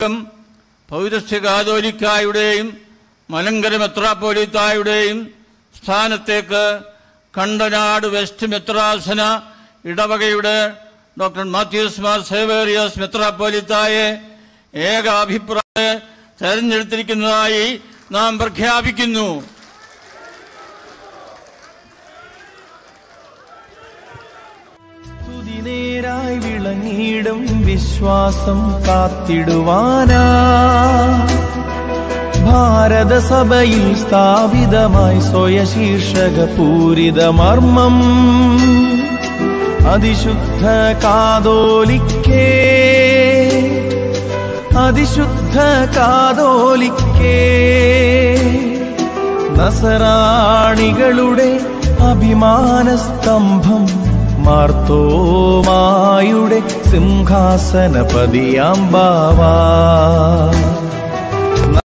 പൗരസ്ത്യ കാതോലിക്കായുടെയും മലങ്കര മെത്രാപ്പോലിത്തായുടെയും സ്ഥാനത്തേക്ക് കണ്ടനാട് വെസ്റ്റ് മെത്രാസന ഇടവകയുടെ ഡോക്ടർ മാത്യൂസ് മാർ സേവേറിയസ് മെത്രാപ്പോലിത്തായെ ഏക അഭിപ്രായ തെരഞ്ഞെടുത്തിരിക്കുന്നതായി നാം പ്രഖ്യാപിക്കുന്നു സ്തുതിനേരായി വിളങ്ങിയിടും വിശ്വാസം കാത്തിടുവാനാ ഭാരതസഭയിൽ സ്ഥാപിതമായി സ്വയശീർഷക പൂരിത മർമ്മം അതിശുദ്ധ കാതോലിക്കേ അതിശുദ്ധ കാതോലിക്കേ നസറാണികളുടെ അഭിമാനസ്തംഭം മാർത്തോമായുടെ സിംഹാസനപതിയാം ബാവാ